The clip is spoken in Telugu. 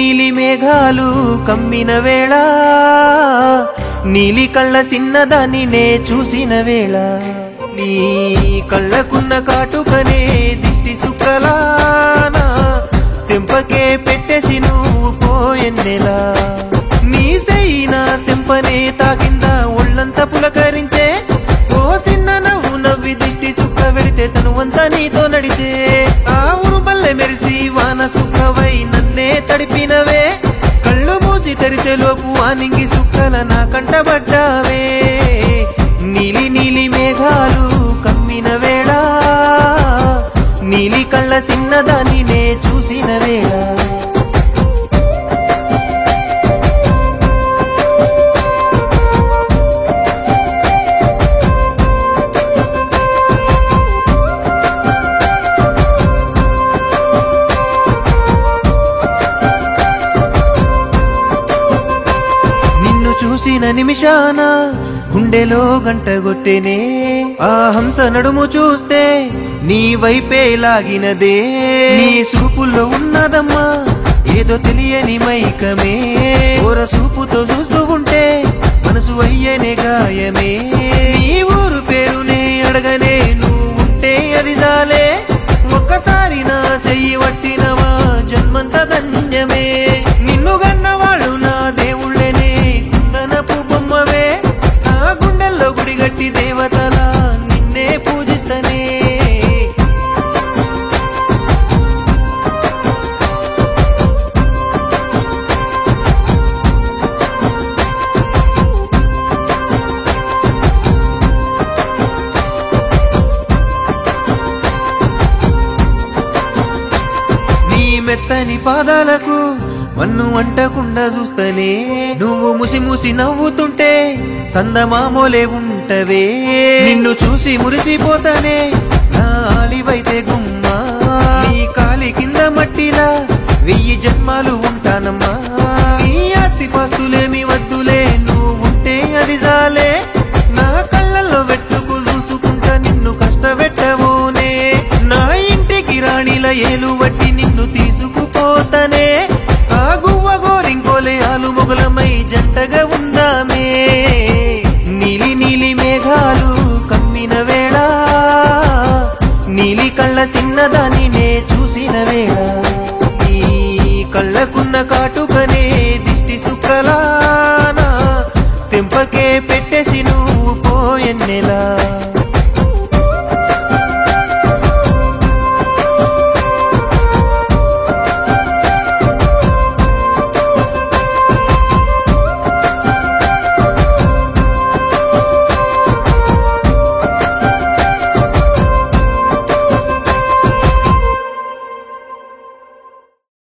నీలి మేఘాలు కమ్మిన వేళ నీలి కళ్ళ చిన్నదాన్ని నే చూసిన వేళ నీ కళ్ళకున్న కాటుకనే దిష్టి సుక్కలానా సెంపకే పెట్టేసి నువ్వు పోయెన్నెలా నీ సెయిన సెంపనే తాకింద ఒళ్ళంతా పులకరించే ఓ చిన్న నవ్వు నవ్వి దిష్టి సుక్క వెడితే తనువంతా నీతో నడిచే ఆ ఉరుబల్లె మెరిసి వాన సుక్కవై నన్నే తడిపినవే కళ్ళు మూసి తెరిచేలోపు ఆ నింగి సుక్కల నా కంటబడ్డావే నీలి నీలి మేఘాలు కమ్మిన వేళ నీలి కళ్ళ చిన్నదాన్ని నే చూసిన వేళ నిన్ను చూసిన నిమిషాన గుండెలో గంట కొట్టెనే ఆ హంస నడుము చూస్తే నీ వైపే లాగినదే నీ సూపుల్లో ఉన్నదమ్మా ఏదో తెలియని మైకమే ఓర సూపుతో చూస్తూ ఉంటే మనసు అయ్యనే గాయమే నీ ఊరు పేరునే అడగనే నువ్వు ఉంటే అది జాలే ఒక్కసారి నా చెయ్యి వట్టినవా జన్మంత ధన్యమే నిన్ను గన్నవాళ్ళు నా దేవుళ్ళనే కుందనపు బొమ్మవే నా గుండెల్లో గుడిగట్టి దేవతలా నిన్నే పూజిస్తనే నీ మెత్తని పాదాలకు మన్ను అంటకుండా చూస్తనే నువ్వు ముసి ముసి నవ్వుతుంటే సందమామోలే ఉంటవే నిన్ను చూసి మురిసిపోతానే నా ఆలివైతే గుమ్మా నీ కాలి కింద మట్టిలా వెయ్యి జన్మాలు ఉంటానమ్మా నీ ఆస్తి పాస్తులేమి వద్దులే నువ్వు ఉంటే అది జాలే నా కళ్ళల్లో వెట్టుకు చూసుకుంటా నిన్ను కష్టపెట్టవోనే నా ఇంటికి రాణిల ఏలు వట్టి నిన్ను తీసుకుపోతనే ఆ గువ్వ గోరింకోలే ఆలు మొగలమై జంటగా ఉందామే నీలి నీలి మేఘాలు కమ్మిన వేళ నీలి కళ్ళ చిన్నదాన్ని నే చూసిన వేళ నీ కళ్ళకున్న కాటుకనే దిష్టి సుక్కలానా సెంపకే పెట్టేసి నువ్వు పోయెన్నెలా